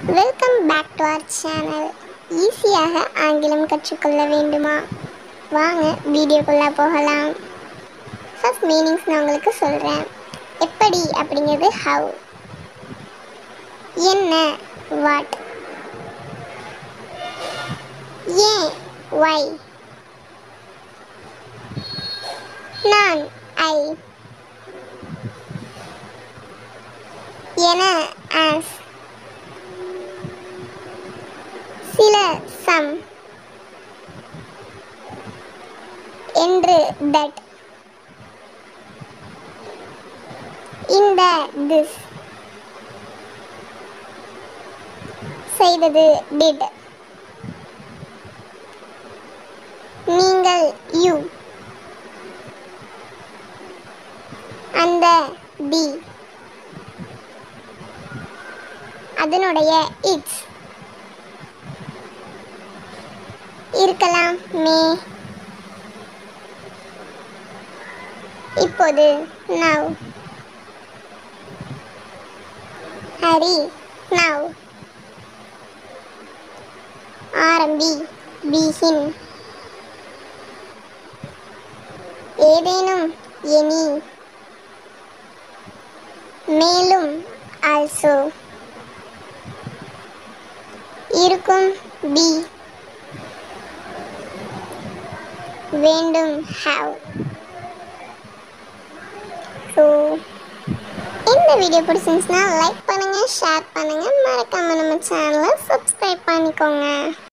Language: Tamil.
welcome back to our channel ஈஸியாக ஆங்கிலம் கற்றுக்கொள்ள வேண்டுமா வாங்க வீடியோக்குள்ளே போகலாம் ஃபர்ஸ்ட் மீனிங்ஸ் நான் உங்களுக்கு சொல்கிறேன் எப்படி அப்படிங்கிறது ஹவ் என்ன வாட் ஏன் ஒய் நான் ஐ என ஆஸ் சில சம் என்று தட் இந்த திஸ் செய்தது டிட் நீங்கள் யூ அந்த தி அதனுடைய இட்ஸ் இருக்கலாம் மே இப்போது நவ் ஹரி நவ் ஆரம்பி பிகின் ஏதேனும் எனி மேலும் ஆல்சோ இருக்கும் பி வேண்டும் ஹாவ் ஸோ இந்த வீடியோ பிடிச்சிருந்துச்சுன்னா லைக் பண்ணுங்கள் ஷேர் பண்ணுங்கள் மறக்காமல் நம்ம சேனலை சப்ஸ்கிரைப் பண்ணிக்கோங்க